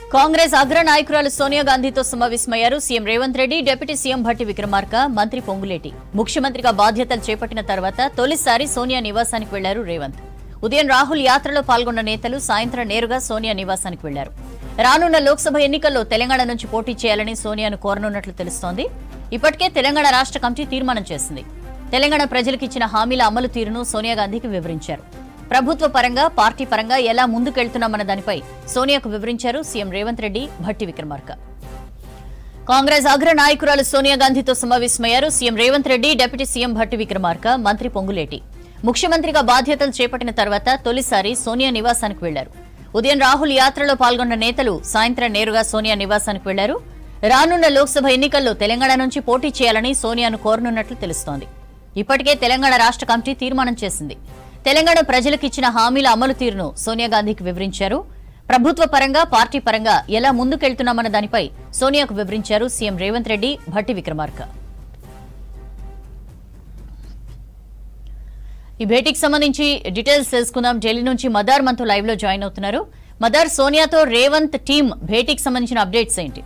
కాంగ్రెస్ అగ్ర నాయకురాలు సోనియా గాంధీతో సమావేశమయ్యారు CM Revanth Reddy deputy CM Bhatti Vikramarka మంత్రి పొంగులేటి ముఖ్యమంత్రిగా బాధ్యతలు చేపట్టిన తర్వాత తొలిసారి సోనియా నివాసానికి వెళ్లారు రేవంత్ ఉదయం రాహుల్ యాత్రలో పాల్గొన్న నేతలు సాయంత్రం నేరుగా సోనియా నివాసానికి వెళ్లారు రానున్న లోక్సభ ఎన్నికల్లో తెలంగాణ నుంచి పోటీ చేయాలని సోనియాను కోరనున్నట్లు తెలుస్తోంది ఇప్పటికే తెలంగాణ రాష్ట్ర కమిటీ తీర్మానం చేసింది తెలంగాణ ప్రజలకు ఇచ్చిన హామీల అమలు తీరును సోనియా గాంధీకి వివరించారు ప్రభుత్వ పరంగా పార్టీ పరంగా ఎలా ముందుకెళ్తున్నామన్న దానిపై సోనియాకు వివరించారు సీఎం రేవంత్ రెడ్డి భట్టి విక్రమార్క కాంగ్రెస్ అగ్ర నాయకురాలు సోనియా గాంధీతో సమావేశమయ్యారు CM Revanth Reddy deputy CM Bhatti Vikramarka మంత్రి పొంగులేటి ముఖ్యమంత్రిగా బాధ్యతలు చేపట్టిన తర్వాత తొలిసారి సోనియా నివాసానికి వెళ్లారు ఉదయం రాహుల్ యాత్రలో పాల్గొన్న నేతలు సాయంత్రం నేరుగా సోనియా నివాసానికి వెళ్లారు రానున్న లోక్సభ ఎన్నికల్లో తెలంగాణ నుంచి పోటీ చేయాలని సోనియాను కోరనున్నట్లు తెలుస్తోంది ఇప్పటికే తెలంగాణ రాష్ట్ర కమిటీ తీర్మానం చేసింది తెలంగాణ ప్రజలకు ఇచ్చిన హామీల అమలు తీరును సోనియా గాంధీకి వివరించారు ప్రభుత్వ పరంగా పార్టీ పరంగా ఎలా ముందుకెళ్తున్నామన్న దానిపై సోనియాకు వివరించారు సీఎం రేవంత్ రెడ్డి భట్టి విక్రమార్క ఈ భేటీకి సంబంధించి డీటెయిల్స్ తెలుసుకుందాం ఢిల్లీ నుంచి మదార్ మనతో లైవ్ లో జాయిన్ అవుతున్నారు మదార్ సోనియాతో రేవంత్ టీం భేటీకి సంబంధించిన అప్డేట్స్ ఏంటి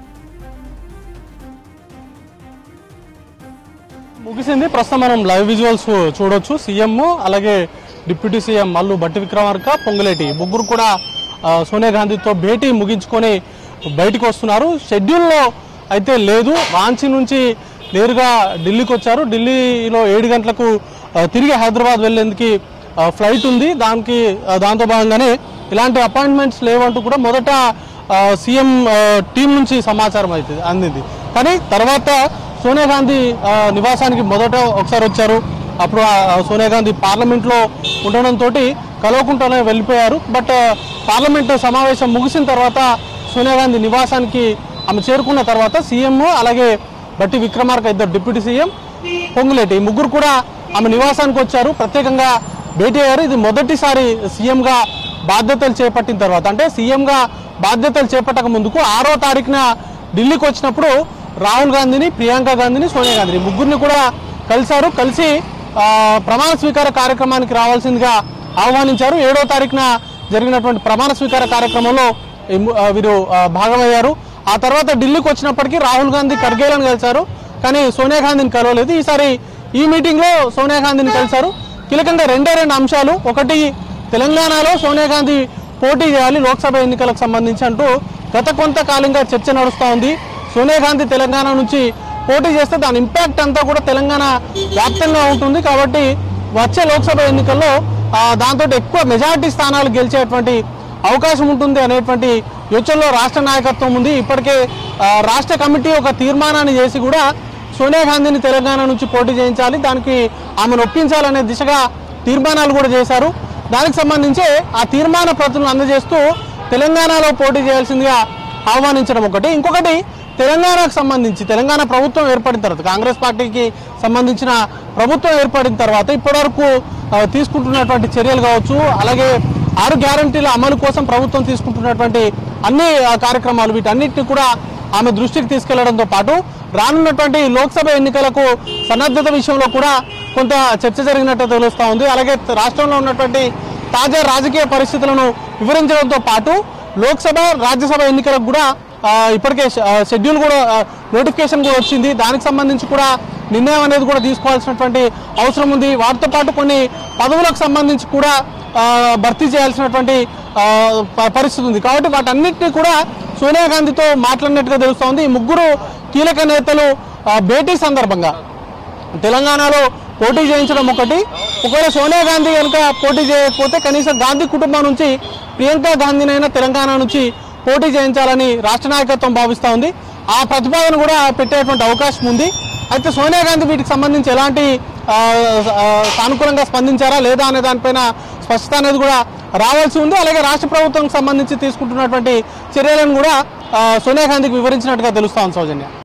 ముగిసింది ప్రస్తుతం మనం లైవ్ విజువల్స్ చూడొచ్చు సీఎం అలాగే డిప్యూటీ సీఎం మల్లు బట్టి విక్రమార్క పొంగులేటి ముగ్గురు కూడా ఆ, సోనియా గాంధీతో భేటీ ముగించుకొని బయటకు వస్తున్నారు షెడ్యూల్లో అయితే లేదు రాంచీ నుంచి నేరుగా ఢిల్లీకి వచ్చారు ఢిల్లీలో ఏడు గంటలకు ఆ, తిరిగి హైదరాబాద్ వెళ్లేందుకు ఆ, ఫ్లైట్ ఉంది దానికి ఆ, దాంతో భాగంగానే ఇలాంటి అపాయింట్మెంట్స్ లేవంటూ కూడా మొదట ఆ, సీఎం ఆ, టీం నుంచి సమాచారం అయితే అందింది కానీ తర్వాత సోనియా గాంధీ ఆ, నివాసానికి మొదట ఒకసారి వచ్చారు అప్పుడు ఆ, సోనియా గాంధీ పార్లమెంట్లో ఉండడంతో కలవకుండానే వెళ్ళిపోయారు బట్ ఆ, పార్లమెంటు సమావేశం ముగిసిన తర్వాత సోనియా గాంధీ నివాసానికి ఆమె చేరుకున్న తర్వాత సీఎం అలాగే బట్టి విక్రమార్క ఇద్దరు డిప్యూటీ సీఎం పొంగులేటి ఈ ముగ్గురు కూడా ఆమె నివాసానికి వచ్చారు ప్రత్యేకంగా భేటీ అయ్యారు ఇది మొదటిసారి సీఎంగా బాధ్యతలు చేపట్టిన తర్వాత అంటే సీఎంగా బాధ్యతలు చేపట్టక ముందుకు ఆరో తారీఖున ఢిల్లీకి వచ్చినప్పుడు రాహుల్ గాంధీని ప్రియాంక గాంధీని సోనియా గాంధీని ముగ్గురిని కూడా కలిశారు కలిసి ఆ, ప్రమాణ స్వీకార కార్యక్రమానికి రావాల్సిందిగా ఆహ్వానించారు ఏడో తారీఖున జరిగినటువంటి ప్రమాణ స్వీకార కార్యక్రమంలో ఈ ము- ఆ, వీరు ఆ, భాగమయ్యారు ఆ తర్వాత ఢిల్లీకి వచ్చినప్పటికీ రాహుల్ గాంధీ ఖర్గేలను కలిశారు కానీ సోనియా గాంధీని కలవలేదు ఈసారి ఈ మీటింగ్లో సోనియా గాంధీని కలిశారు కీలకంగా రెండే రెండు అంశాలు ఒకటి తెలంగాణలో సోనియా గాంధీ పోటీ చేయాలి లోక్సభ ఎన్నికలకు సంబంధించి అంటూ గత కొంతకాలంగా చర్చ నడుస్తూ ఉంది సోనియా గాంధీ తెలంగాణ నుంచి పోటీ చేస్తే దాని ఇంపాక్ట్ అంతా కూడా తెలంగాణ వ్యాప్తంగా ఉంటుంది కాబట్టి వచ్చే లోక్సభ ఎన్నికల్లో ఆ, దాంతో ఎక్కువ మెజారిటీ స్థానాలు గెలిచేటువంటి అవకాశం ఉంటుంది అనేటువంటి యోచనలో రాష్ట్ర నాయకత్వం ఉంది ఇప్పటికే ఆ, రాష్ట్ర కమిటీ ఒక తీర్మానాన్ని చేసి కూడా సోనియా గాంధీని తెలంగాణ నుంచి పోటీ చేయించాలి దానికి ఆమెను ఒప్పించాలనే దిశగా తీర్మానాలు కూడా చేశారు దానికి సంబంధించి ఆ తీర్మాన ప్రతులను అందజేస్తూ తెలంగాణలో పోటీ చేయాల్సిందిగా ఆహ్వానించడం ఒకటి ఇంకొకటి తెలంగాణకు సంబంధించి తెలంగాణ ప్రభుత్వం ఏర్పడిన తర్వాత కాంగ్రెస్ పార్టీకి సంబంధించిన ప్రభుత్వం ఏర్పడిన తర్వాత ఇప్పటివరకు ఆ, తీసుకుంటున్నటువంటి చర్యలు కావచ్చు అలాగే ఆరు గ్యారంటీల అమలు కోసం ప్రభుత్వం తీసుకుంటున్నటువంటి అన్ని ఆ, కార్యక్రమాలు వీటన్నిటిని కూడా ఆమె దృష్టికి తీసుకెళ్లడంతో పాటు రానున్నటువంటి లోక్సభ ఎన్నికలకు సన్నద్ధత విషయంలో కూడా కొంత చర్చ జరిగినట్టు తెలుస్తూ ఉంది అలాగే రాష్ట్రంలో ఉన్నటువంటి తాజా రాజకీయ పరిస్థితులను వివరించడంతో పాటు లోక్సభ రాజ్యసభ ఎన్నికలకు కూడా ఆ, ఇప్పటికే ష- ఆ, షెడ్యూల్ కూడా ఆ, నోటిఫికేషన్ కూడా వచ్చింది దానికి సంబంధించి కూడా నిర్ణయం అనేది కూడా తీసుకోవాల్సినటువంటి అవసరం ఉంది వాటితో పాటు కొన్ని పదవులకు సంబంధించి కూడా ఆ, భర్తీ చేయాల్సినటువంటి ఆ, ప- పరిస్థితి ఉంది కాబట్టి వాటన్నిటిని కూడా సోనియా గాంధీతో మాట్లాడినట్టుగా తెలుస్తోంది ఈ ముగ్గురు కీలక నేతలు ఆ, భేటీ సందర్భంగా తెలంగాణలో పోటీ చేయించడం ఒకటి ఒకవేళ సోనియా గాంధీ కనుక పోటీ చేయకపోతే కనీసం గాంధీ కుటుంబం నుంచి ప్రియాంక గాంధీనైనా తెలంగాణ నుంచి పోటీ చేయించాలని రాష్ట్ర నాయకత్వం భావిస్తూ ఉంది ఆ ప్రతిపాదన కూడా పెట్టేటువంటి అవకాశం ఉంది అయితే సోనియా గాంధీ వీటికి సంబంధించి ఎలాంటి ఆ, ఆ, సానుకూలంగా స్పందించారా లేదా అనే దానిపైన స్పష్టత అనేది కూడా రావాల్సి ఉంది అలాగే రాష్ట్ర ప్రభుత్వం సంబంధించి తీసుకుంటున్నటువంటి చర్యలను కూడా ఆ, సోనియా గాంధీకి వివరించినట్టుగా తెలుస్తా ఉంది సౌజన్య